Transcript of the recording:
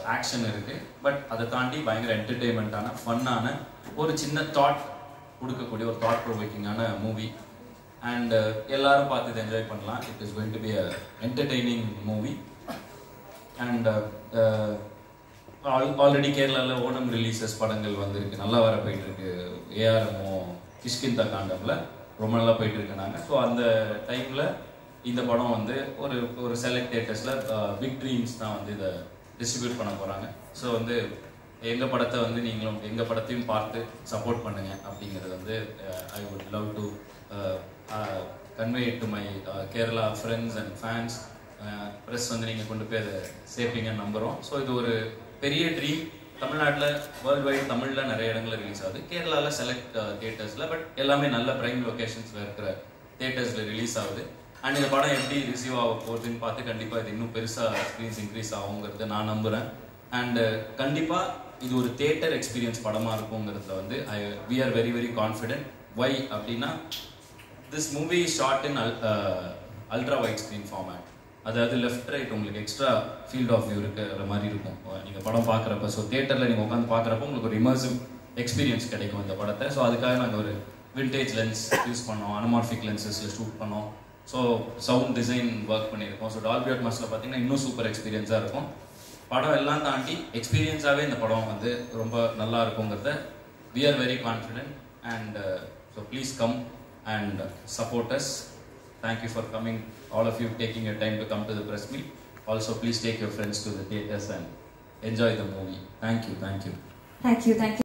Action இருக்கு but அதை தாண்டி பயங்கர என்டர்டெயின்மெண்ட்டான ஃபன்னான ஒரு சின்ன தாட் கொடுக்கக்கூடிய ஒரு தாட் ப்ரொவோக்கிங்கான மூவி அண்ட் எல்லாரும் பார்த்து இதை என்ஜாய் பண்ணலாம் it is going to be a entertaining movie and already கேரளாவில் ஓணம் ரிலீசஸ் படங்கள் வந்திருக்கு நல்லா வர போயிட்டு இருக்கு ஏஆர்எம்ஓ கிஷ்கிந்தா காண்டம்ல ரொம்ப நல்லா போயிட்டு இருக்கனாங்க ஸோ அந்த டைம்ல இந்த படம் வந்து ஒரு ஒரு செலக்ட் தேட்டர்ஸில் பிக் ட்ரீம்ஸ் தான் வந்து இதை டிஸ்ட்ரிபியூட் பண்ண போகிறாங்க ஸோ வந்து எங்கள் படத்தை வந்து நீங்களும் எங்கள் படத்தையும் பார்த்து சப்போர்ட் பண்ணுங்க அப்படிங்கிறது வந்து I would love to convey to my Kerala friends and fans press வந்து நீங்கள் கொண்டு போய் அதை சேர்ப்பீங்கன்னு நம்புகிறோம் ஸோ இது ஒரு பெரிய ட்ரீம் தமிழ்நாட்டில் வேர்ல்டு வைட் தமிழில் நிறைய இடங்களில் ரிலீஸ் ஆகுது கேரளாவில் செலக்ட் தியேட்டர்ஸில் பட் எல்லாமே நல்ல ப்ரைம் லொகேஷன்ஸில் இருக்கிற தியேட்டர்ஸில் ரிலீஸ் ஆகுது அண்ட் இந்த படம் எப்படி ரிசீவ் ஆக போகுதுன்னு பார்த்து கண்டிப்பாக இது இன்னும் பெருசாக ஸ்க்ரீன்ஸ் இன்க்ரீஸ் ஆகுங்கிறத நான் நம்புகிறேன் அண்ட் கண்டிப்பாக இது ஒரு தியேட்டர் எக்ஸ்பீரியன்ஸ் படமாக இருக்குங்கிறதுல வந்து I we are very very confident why அப்படின்னா this movie shot in ultra wide screen format அதாவது லெஃப்ட் ரைட் உங்களுக்கு எக்ஸ்ட்ரா ஃபீல்ட் ஆஃப் வியூ இருக்கிற மாதிரி இருக்கும் நீங்கள் படம் பார்க்குறப்ப ஸோ தேட்டரில் நீங்கள் உட்காந்து பார்க்குறப்ப உங்களுக்கு ஒரு இமர்சிவ் எக்ஸ்பீரியன்ஸ் கிடைக்கும் இந்த படத்தை ஸோ அதுக்காக நாங்கள் ஒரு விண்டேஜ் லென்ஸ் யூஸ் பண்ணோம் அனமார்பிக் லென்சஸில் ஷூட் பண்ணோம் ஸோ சவுண்ட் டிசைன் ஒர்க் பண்ணியிருக்கோம் ஸோ டால்பி அட்மாஸில் பார்த்தீங்கன்னா இன்னும் சூப்பர் எக்ஸ்பீரியன்ஸாக இருக்கும் படம் எல்லாம் தாண்டி எக்ஸ்பீரியன்ஸாகவே இந்த படம் வந்து ரொம்ப நல்லா இருக்குங்கிறத we are very confident and so please come and support us Thank you for coming, all of you taking your time to come to the press meet. Also, please take your friends to the theaters and enjoy the movie. Thank you, thank you. Thank you, thank you.